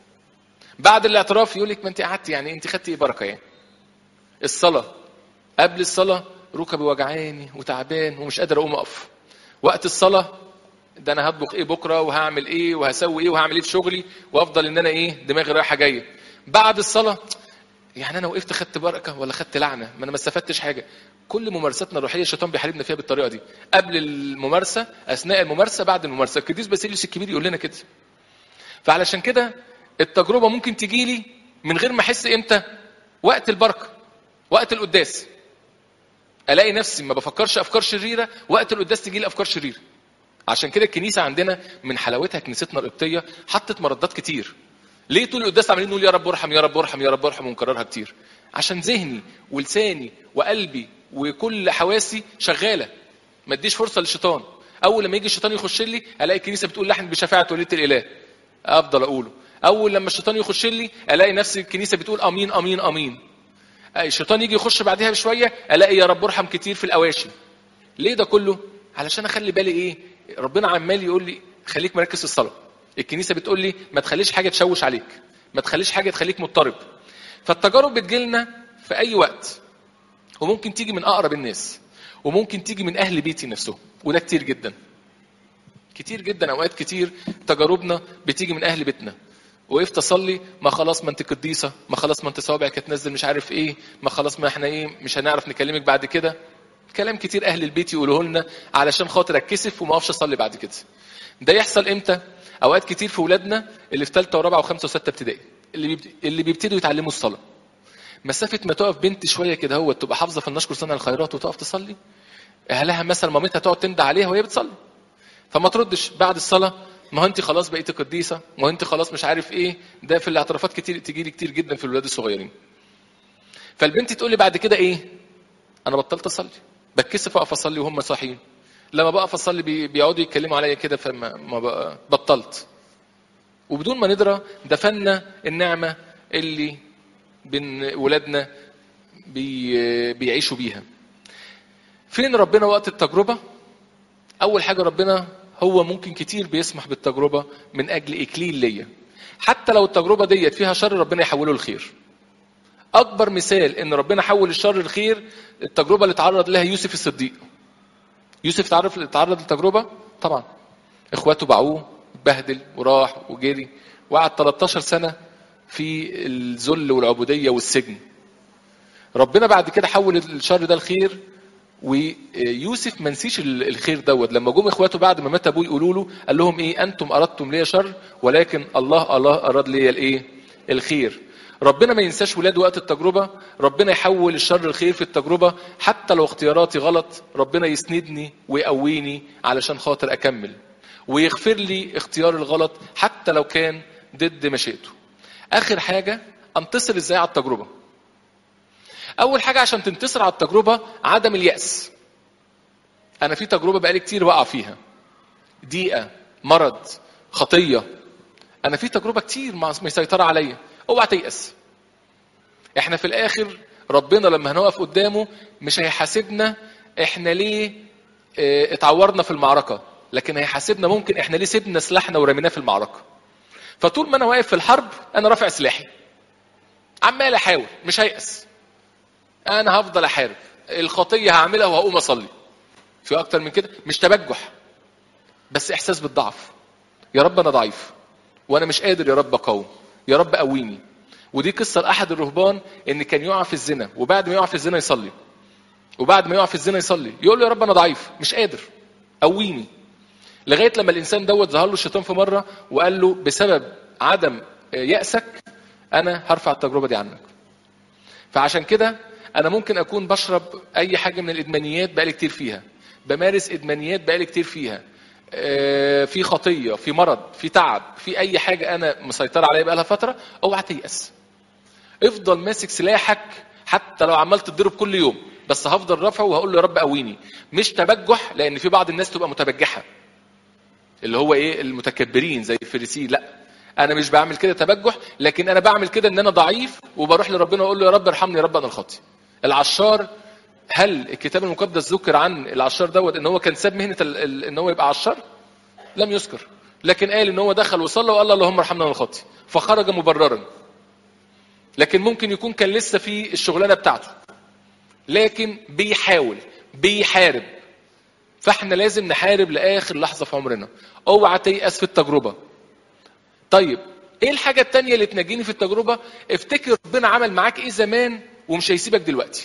بعد الاعتراف يقول لك ما انت قعدت يعني انت خدتي ايه بركه يعني الصلاه قبل الصلاه ركبي وجعاني وتعبان ومش قادر اقوم اقف وقت الصلاه ده انا هطبخ ايه بكره وهعمل ايه وهسوي ايه وهعمل ايه في شغلي وافضل ان انا ايه دماغي رايحه جايه بعد الصلاه يعني انا وقفت خدت بركه ولا خدت لعنه ما انا ما استفدتش حاجه كل ممارساتنا الروحيه الشيطان بيحاربنا فيها بالطريقه دي قبل الممارسه اثناء الممارسه بعد الممارسه القديس باسيليوس الكبير يقول لنا كده فعلشان كده التجربه ممكن تجي لي من غير ما احس امتى وقت البركه وقت القداس الاقي نفسي ما بفكرش افكار شريره وقت القداس تجي لي افكار شريره عشان كده الكنيسه عندنا من حلاوتها كنيستنا القبطيه حطت مردات كتير ليه طول القداس عمالين نقول يا رب ارحم يا رب ارحم يا رب ارحم ونكررها كتير عشان ذهني ولساني وقلبي وكل حواسي شغاله ما اديش فرصه للشيطان اول لما يجي الشيطان يخش لي الاقي الكنيسه بتقول لحن بشفاعه ولية الاله افضل اقوله اول لما الشيطان يخش لي الاقي نفس الكنيسه بتقول امين امين امين أي الشيطان يجي يخش بعدها بشويه الاقي يا رب ارحم كتير في الاواشي ليه ده كله علشان اخلي بالي ايه ربنا عمال يقول لي خليك مركز في الصلاه الكنيسه بتقول لي ما تخليش حاجه تشوش عليك ما تخليش حاجه تخليك مضطرب فالتجارب بتجيلنا في اي وقت وممكن تيجي من اقرب الناس وممكن تيجي من اهل بيتي نفسهم وده كتير جدا كتير جدا اوقات كتير تجاربنا بتيجي من اهل بيتنا وقفت اصلي ما خلاص ما انت قديسه ما خلاص ما انت صوابعك هتنزل مش عارف ايه ما خلاص ما احنا ايه مش هنعرف نكلمك بعد كده كلام كتير اهل البيت يقولوه لنا علشان خاطر اتكسف وما اقفش اصلي بعد كده ده يحصل امتى اوقات كتير في ولادنا اللي في ثالثه ورابعه وخمسه وسته ابتدائي اللي بيبت... اللي بيبتدوا يتعلموا الصلاه مسافه ما تقف بنت شويه كده هو تبقى حافظه في النشكر صنع الخيرات وتقف تصلي اهلها مثلا مامتها تقعد تندى عليها وهي بتصلي فما تردش بعد الصلاه ما هو انت خلاص بقيتي قديسه ما هو انت خلاص مش عارف ايه ده في الاعترافات كتير تجي لي كتير جدا في الولاد الصغيرين فالبنت تقول لي بعد كده ايه انا بطلت اصلي بتكسف اقف اصلي وهم صاحيين لما بقف اصلي بي- بيقعدوا يتكلموا عليا كده فما ما بقى بطلت وبدون ما ندرى دفنا النعمه اللي بين ولادنا بي بيعيشوا بيها فين ربنا وقت التجربه اول حاجه ربنا هو ممكن كتير بيسمح بالتجربه من اجل اكليل ليا حتى لو التجربه ديت فيها شر ربنا يحوله لخير اكبر مثال ان ربنا حول الشر لخير التجربه اللي تعرض لها يوسف الصديق يوسف تعرف تعرض للتجربه طبعا اخواته باعوه اتبهدل وراح وجري وقعد 13 سنه في الذل والعبوديه والسجن ربنا بعد كده حول الشر ده لخير ويوسف ما نسيش ال- الخير دوت لما جم اخواته بعد ما مات ابوه يقولوا له قال لهم ايه انتم اردتم لي شر ولكن الله الله اراد لي الايه الخير ربنا ما ينساش ولاده وقت التجربه ربنا يحول الشر الخير في التجربه حتى لو اختياراتي غلط ربنا يسندني ويقويني علشان خاطر اكمل ويغفر لي اختيار الغلط حتى لو كان ضد مشيئته اخر حاجه انتصر ازاي على التجربه اول حاجه عشان تنتصر على التجربه عدم الياس انا في تجربه بقالي كتير وقع فيها ضيقه مرض خطيه انا في تجربه كتير مع- مسيطره عليا اوعى تيأس احنا في الاخر ربنا لما هنقف قدامه مش هيحاسبنا احنا ليه اه، اتعورنا في المعركه لكن هيحاسبنا ممكن احنا ليه سيبنا سلاحنا ورميناه في المعركه فطول ما انا واقف في الحرب انا رافع سلاحي عمال احاول مش هيأس انا هفضل احارب الخطيه هعملها وهقوم اصلي في اكتر من كده مش تبجح بس احساس بالضعف يا رب انا ضعيف وانا مش قادر يا رب اقاوم يا رب قويني ودي قصه لاحد الرهبان ان كان يقع في الزنا وبعد ما يقع في الزنا يصلي وبعد ما يقع في الزنا يصلي يقول له يا رب انا ضعيف مش قادر قويني لغايه لما الانسان دوت ظهر له الشيطان في مره وقال له بسبب عدم يأسك انا هرفع التجربه دي عنك فعشان كده انا ممكن اكون بشرب اي حاجه من الادمانيات بقالي كتير فيها بمارس ادمانيات بقالي كتير فيها آه، في خطيه في مرض في تعب في اي حاجه انا مسيطره عليها بقالها فتره اوعى تيأس افضل ماسك سلاحك حتى لو عمال تضرب كل يوم بس هفضل رافعه وهقول له يا رب قويني مش تبجح لان في بعض الناس تبقى متبجحه اللي هو ايه المتكبرين زي الفريسيين لا انا مش بعمل كده تبجح لكن انا بعمل كده ان انا ضعيف وبروح لربنا واقول له يا رب ارحمني يا رب انا الخاطي العشار هل الكتاب المقدس ذكر عن العشار دوت ان هو كان ساب مهنه ال- ال- ان هو يبقى عشار لم يذكر لكن قال ان هو دخل وصلى وقال اللهم ارحمنا انا الخاطي فخرج مبررا لكن ممكن يكون كان لسه في الشغلانه بتاعته لكن بيحاول بيحارب فاحنا لازم نحارب لاخر لحظه في عمرنا اوعى تيأس في التجربه طيب ايه الحاجه التانية اللي تنجيني في التجربه افتكر ربنا عمل معاك ايه زمان ومش هيسيبك دلوقتي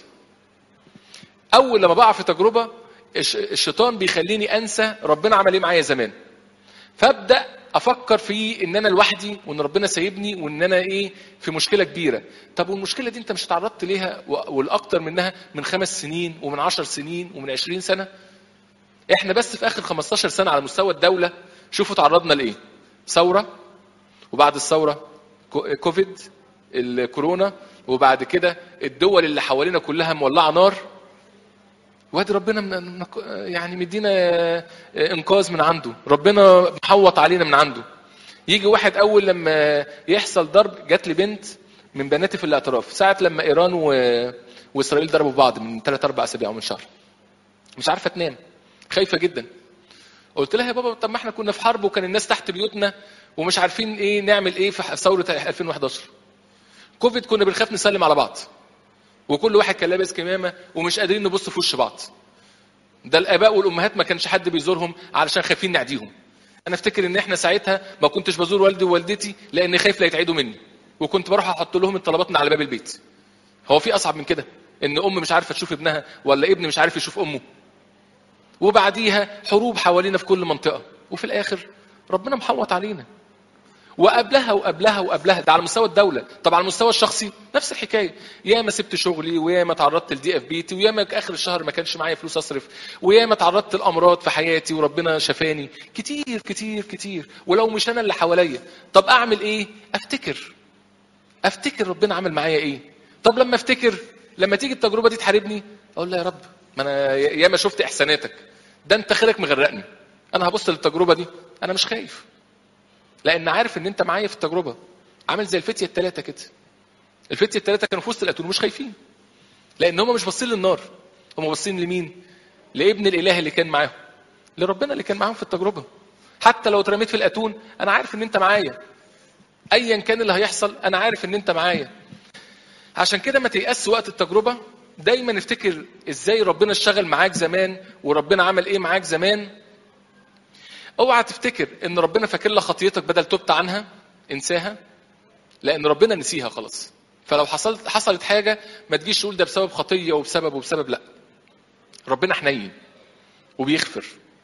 اول لما بقع في تجربه الش- الشيطان بيخليني انسى ربنا عمل ايه معايا زمان فابدا افكر في ان انا لوحدي وان ربنا سايبني وان انا ايه في مشكله كبيره طب والمشكله دي انت مش تعرضت ليها و- والاكتر منها من خمس سنين ومن عشر سنين ومن عشرين سنه احنا بس في اخر 15 سنه على مستوى الدوله شوفوا تعرضنا لايه ثوره وبعد الثوره كو- كوفيد الكورونا وبعد كده الدول اللي حوالينا كلها مولعه نار وادي ربنا من من- يعني مدينا انقاذ من عنده ربنا محوط علينا من عنده يجي واحد اول لما يحصل ضرب جات لي بنت من بناتي في الاعتراف ساعه لما ايران و... واسرائيل ضربوا بعض من ثلاث اربع اسابيع او من شهر مش عارفه تنام خايفه جدا قلت لها يا بابا طب ما احنا كنا في حرب وكان الناس تحت بيوتنا ومش عارفين ايه نعمل ايه في ثوره 2011 كوفيد كنا بنخاف نسلم على بعض وكل واحد كان لابس كمامه ومش قادرين نبص في وش بعض ده الاباء والامهات ما كانش حد بيزورهم علشان خايفين نعديهم انا افتكر ان احنا ساعتها ما كنتش بزور والدي ووالدتي لاني خايف لا يتعدوا مني وكنت بروح احط لهم الطلبات من على باب البيت هو في اصعب من كده ان ام مش عارفه تشوف ابنها ولا ابن مش عارف يشوف امه وبعديها حروب حوالينا في كل منطقه وفي الاخر ربنا محوط علينا وقبلها وقبلها وقبلها ده على مستوى الدوله طب على المستوى الشخصي نفس الحكايه يا ما سبت شغلي ويا ما تعرضت لضيقه في بيتي ويا ما اخر الشهر ما كانش معايا فلوس اصرف ويا ما تعرضت لامراض في حياتي وربنا شفاني كتير كتير كتير ولو مش انا اللي حواليا طب اعمل ايه افتكر افتكر ربنا عمل معايا ايه طب لما افتكر لما تيجي التجربه دي تحاربني اقول له يا رب ما انا يا ما شفت احساناتك ده انت خيرك مغرقني انا هبص للتجربه دي انا مش خايف لان عارف ان انت معايا في التجربه عامل زي الفتيه الثلاثه كده الفتيه الثلاثه كانوا في وسط الاتون مش خايفين لان هم مش باصين للنار هم باصين لمين لابن الاله اللي كان معاهم لربنا اللي كان معاهم في التجربه حتى لو اترميت في الاتون انا عارف ان انت معايا ايا كان اللي هيحصل انا عارف ان انت معايا عشان كده ما تيأس وقت التجربه دايما افتكر ازاي ربنا اشتغل معاك زمان وربنا عمل ايه معاك زمان اوعى تفتكر ان ربنا فاكر لك خطيتك بدل تبت عنها انساها لان ربنا نسيها خلاص فلو حصلت حصلت حاجه ما تجيش تقول ده بسبب خطيه وبسبب وبسبب لا ربنا حنين وبيغفر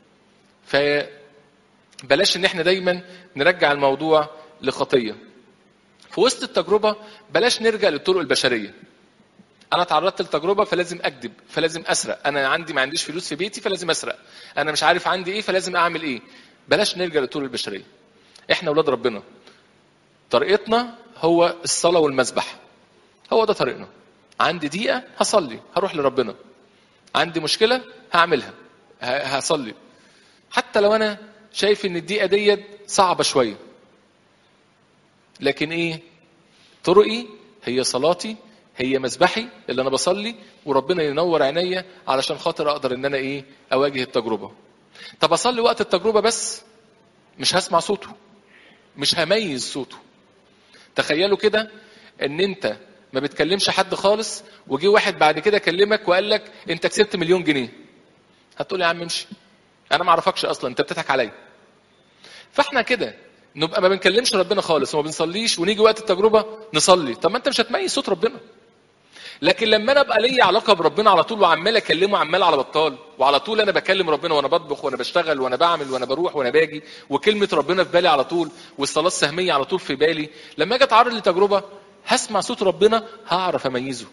فبلاش ان احنا دايما نرجع الموضوع لخطيه في وسط التجربه بلاش نرجع للطرق البشريه انا تعرضت لتجربه فلازم اكذب فلازم اسرق انا عندي ما عنديش فلوس في بيتي فلازم اسرق انا مش عارف عندي ايه فلازم اعمل ايه بلاش نرجع للطرق البشريه احنا اولاد ربنا طريقتنا هو الصلاه والمسبح هو ده طريقنا عندي دقيقه هصلي هروح لربنا عندي مشكله هعملها ه- هصلي حتى لو انا شايف ان الدقيقه ديت صعبه شويه لكن ايه طرقي هي صلاتي هي مذبحي اللي انا بصلي وربنا ينور عينيا علشان خاطر اقدر ان انا ايه اواجه التجربه طب اصلي وقت التجربه بس مش هسمع صوته مش هميز صوته تخيلوا كده ان انت ما بتكلمش حد خالص وجي واحد بعد كده كلمك وقال لك انت كسبت مليون جنيه هتقول يا عم امشي انا ما اعرفكش اصلا انت بتضحك عليا فاحنا كده نبقى ما بنكلمش ربنا خالص وما بنصليش ونيجي وقت التجربه نصلي طب ما انت مش هتميز صوت ربنا لكن لما انا ابقى ليا علاقه بربنا على طول وعمال اكلمه عمال على بطال وعلى طول انا بكلم ربنا وانا بطبخ وانا بشتغل وانا بعمل وانا بروح وانا باجي وكلمه ربنا في بالي على طول والصلاه السهميه على طول في بالي لما اجي اتعرض لتجربه هسمع صوت ربنا هعرف اميزه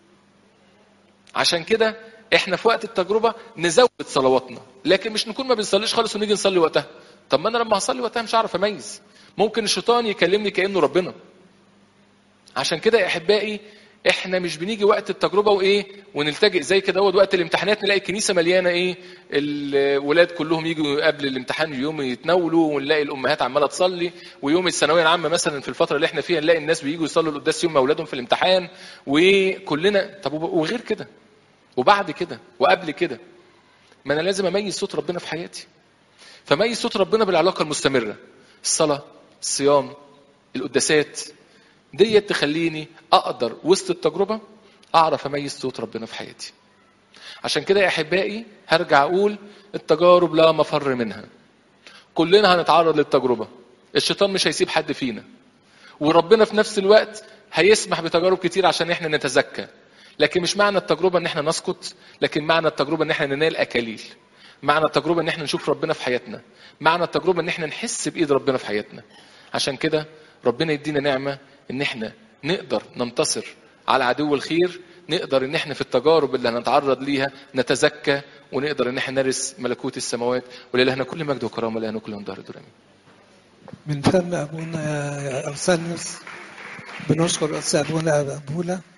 عشان كده احنا في وقت التجربه نزود صلواتنا لكن مش نكون ما بنصليش خالص ونيجي نصلي وقتها طب ما انا لما هصلي وقتها مش هعرف اميز ممكن الشيطان يكلمني كانه ربنا عشان كده يا احبائي احنا مش بنيجي وقت التجربه وايه ونلتجئ زي كده هو وقت الامتحانات نلاقي الكنيسه مليانه ايه الولاد كلهم يجوا قبل الامتحان يوم يتناولوا ونلاقي الامهات عماله تصلي ويوم الثانويه العامه مثلا في الفتره اللي احنا فيها نلاقي الناس بييجوا يصلوا القداس يوم ما اولادهم في الامتحان وكلنا طب وغير كده وبعد كده وقبل كده ما انا لازم اميز صوت ربنا في حياتي فميز صوت ربنا بالعلاقه المستمره الصلاه الصيام القداسات ديت تخليني اقدر وسط التجربه اعرف اميز صوت ربنا في حياتي عشان كده يا احبائي هرجع اقول التجارب لا مفر منها كلنا هنتعرض للتجربه الشيطان مش هيسيب حد فينا وربنا في نفس الوقت هيسمح بتجارب كتير عشان احنا نتزكى لكن مش معنى التجربه ان احنا نسقط لكن معنى التجربه ان احنا ننال اكاليل معنى التجربه ان احنا نشوف ربنا في حياتنا معنى التجربه ان احنا نحس بايد ربنا في حياتنا عشان كده ربنا يدينا نعمه ان احنا نقدر ننتصر على عدو الخير نقدر ان احنا في التجارب اللي هنتعرض ليها نتزكى ونقدر ان احنا نرث ملكوت السماوات ولله كل مجد وكرامه لنا كل دهر الدرامين من فم ابونا يا ارسانيوس بنشكر أستاذ ابونا ابونا